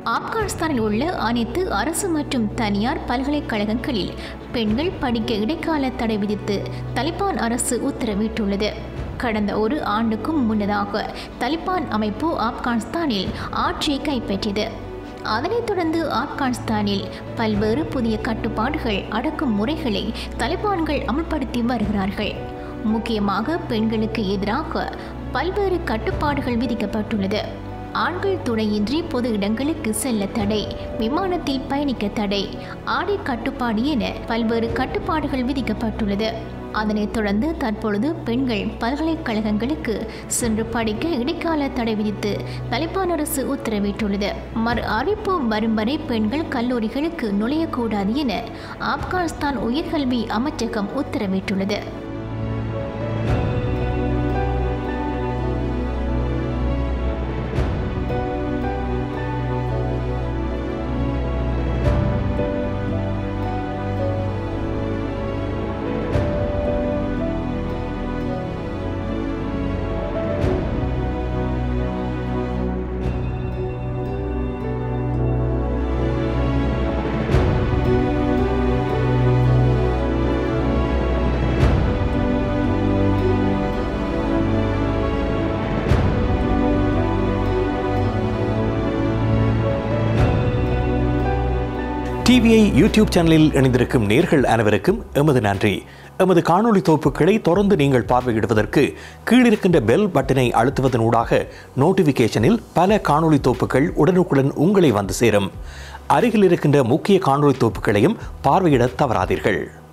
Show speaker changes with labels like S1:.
S1: ஆப்கானிஸ்தானில் உள்ள அனைத்து அரசு மற்றும் தனியார் பல்கலைக்கழகங்களில் பெண்கள் படிக்க இடைக்கால தடை விதித்து தலிபான் அரசு உத்தரவிட்டுள்ளது கடந்த ஒரு ஆண்டுக்கும் முன்னதாக தலிபான் அமைப்பு ஆப்கானிஸ்தானில் ஆட்சியை கைப்பற்றியது அதனைத் தொடர்ந்து ஆப்கானிஸ்தானில் பல்வேறு புதிய கட்டுப்பாடுகள் அடக்கும் முறைகளை தலிபான்கள் அமல்படுத்தி வருகிறார்கள் முக்கியமாக பெண்களுக்கு எதிராக பல்வேறு கட்டுப்பாடுகள் விதிக்கப்பட்டுள்ளது ஆண்கள் துணையின்றி பொது இடங்களுக்கு செல்ல தடை விமானத்தில் பயணிக்க தடை ஆடை கட்டுப்பாடு என பல்வேறு கட்டுப்பாடுகள் விதிக்கப்பட்டுள்ளது அதனைத் தொடர்ந்து தற்பொழுது பெண்கள் பல்கலைக்கழகங்களுக்கு சென்று படிக்க இடைக்கால தடை விதித்து தலிபான் அரசு உத்தரவிட்டுள்ளது மறு அறிவிப்பு வரும் வரை பெண்கள் கல்லூரிகளுக்கு நுழையக்கூடாது என ஆப்கானிஸ்தான் உயர்கல்வி அமைச்சகம் உத்தரவிட்டுள்ளது
S2: டிவிஐ யூடியூப் சேனலில் இணைந்திருக்கும் நேர்கள் அனைவருக்கும் எமது நன்றி எமது காணொளி தொகுப்புகளை தொடர்ந்து நீங்கள் பார்வையிடுவதற்கு கீழிருக்கின்ற பெல் பட்டனை அழுத்துவதனூடாக நோட்டிஃபிகேஷனில் பல காணொளி தொகுப்புகள் உடனுக்குடன் உங்களை வந்து சேரும் அருகில் இருக்கின்ற முக்கிய காணொளி தொகுப்புகளையும் பார்வையிட தவறாதீர்கள்